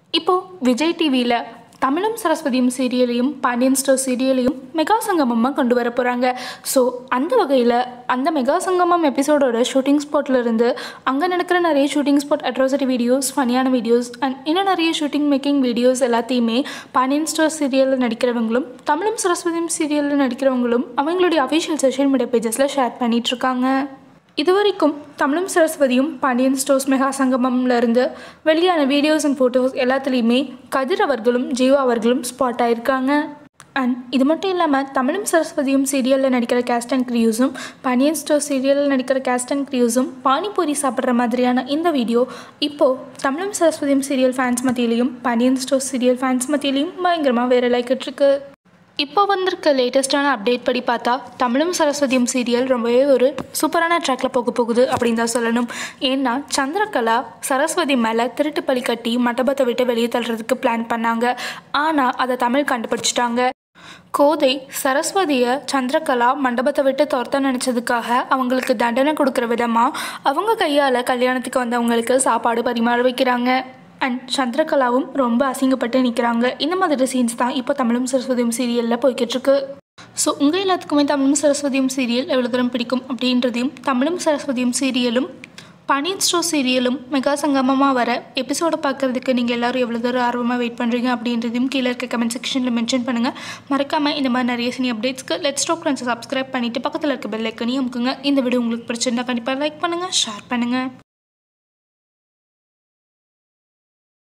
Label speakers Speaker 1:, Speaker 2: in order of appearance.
Speaker 1: இப்போது விஜய் டிவியில் தமிழும் சரஸ்வதியும் சீரியலையும் பாண்டியன் ஸ்டோர் சீரியலையும் மெகா சங்கமமாக கொண்டு வர போகிறாங்க ஸோ அந்த வகையில் அந்த மெகா சங்கமம் எபிசோடோட ஷூட்டிங் ஸ்பாட்ல இருந்து அங்கே நடக்கிற நிறைய ஷூட்டிங் ஸ்பாட் அட்ராசிட்டி வீடியோஸ் ஃபனியான வீடியோஸ் அண்ட் இன்னும் நிறைய ஷூட்டிங் மேக்கிங் வீடியோஸ் எல்லாத்தையுமே பாண்டியன் ஸ்டோர் சீரியலில் நடிக்கிறவங்களும் தமிழும் சரஸ்வதியும் சீரியலில் நடிக்கிறவங்களும் அவங்களுடைய அஃபிஷியல் சோஷியல் மீடியா பேஜஸில் ஷேர் பண்ணிகிட்ருக்காங்க இதுவரைக்கும் தமிழும் சரஸ்வதியும் பாண்டியன் ஸ்டோர்ஸ் மெகா சங்கமம்ல இருந்து வெளியான வீடியோஸ் அண்ட் ஃபோட்டோஸ் எல்லாத்துலேயுமே கதிர் அவர்களும் ஜீவா அவர்களும் ஸ்பாட் ஆயிருக்காங்க அண்ட் இது மட்டும் இல்லாமல் தமிழும் சரஸ்வதியும் சீரியலில் நடிக்கிற கேஸ்ட் அண்ட் க்ரியூஸும் பாண்டியன் ஸ்டோர் சீரியலில் நடிக்கிற கேஸ்ட் அண்ட் க்ரியூஸும் பானிபூரி சாப்பிட்ற மாதிரியான இந்த வீடியோ இப்போது தமிழும் சரஸ்வதியும் சீரியல் ஃபேன்ஸ் மத்தியிலையும் பாண்டியன் ஸ்டோர் சீரியல் ஃபேன்ஸ் மத்தியிலையும் பயங்கரமாக வேற லைக்கிட்டுருக்கு இப்போ வந்திருக்க லேட்டஸ்டான அப்டேட் படி பார்த்தா தமிழும் சரஸ்வதியும் சீரியல் ரொம்பவே ஒரு சூப்பரான ட்ராக்ல போக போகுது அப்படின்னு தான் சொல்லணும் ஏன்னா சந்திரகலா சரஸ்வதி மேலே திருட்டு பழி கட்டி மண்டபத்தை விட்டு வெளியே தள்ளுறதுக்கு பிளான் பண்ணாங்க ஆனால் அதை தமிழ் கண்டுபிடிச்சிட்டாங்க கோதை சரஸ்வதியை சந்திரகலா மண்டபத்தை விட்டு துரத்த நினச்சதுக்காக அவங்களுக்கு தண்டனை கொடுக்குற விதமாக அவங்க கையால் கல்யாணத்துக்கு வந்தவங்களுக்கு சாப்பாடு பரிமாற வைக்கிறாங்க அண்ட் சந்திரகலாவும் ரொம்ப அசிங்கப்பட்டு நிற்கிறாங்க இந்த மாதிரி சீன்ஸ் தான் இப்போ தமிழும் சரஸ்வதியும் சீரியலில் போய்கிட்டுருக்கு ஸோ உங்கள் எல்லாத்துக்குமே தமிழும் சரஸ்வதியும் சீரியல் எவ்வளோ தூரம் பிடிக்கும் அப்படின்றதையும் தமிழும் சரஸ்வதியும் சீரியலும் பனியன் ஸ்டோர் சீரியலும் மெகா சங்கமமாக வர எபிசோடை பார்க்குறதுக்கு நீங்கள் எல்லோரும் எவ்வளோ தூரம் ஆர்வமாக வெயிட் பண்ணுறீங்க அப்படின்றதையும் கீழே இருக்க கமெண்ட் செக்ஷனில் மென்ஷன் பண்ணுங்கள் மறக்காமல் இந்த மாதிரி நிறைய சினி அப்டேட்ஸ்க்கு லெட் ஸ்டாக் ஃப்ரெண்ட்ஸை சப்ஸ்கிரைப் பண்ணிவிட்டு பக்கத்தில் இருக்க பெல் ஐக்கனையும் அமுக்குங்க இந்த வீடியோ உங்களுக்கு பிடிச்சிருந்தா கண்டிப்பாக லைக் பண்ணுங்கள் ஷேர் பண்ணுங்கள்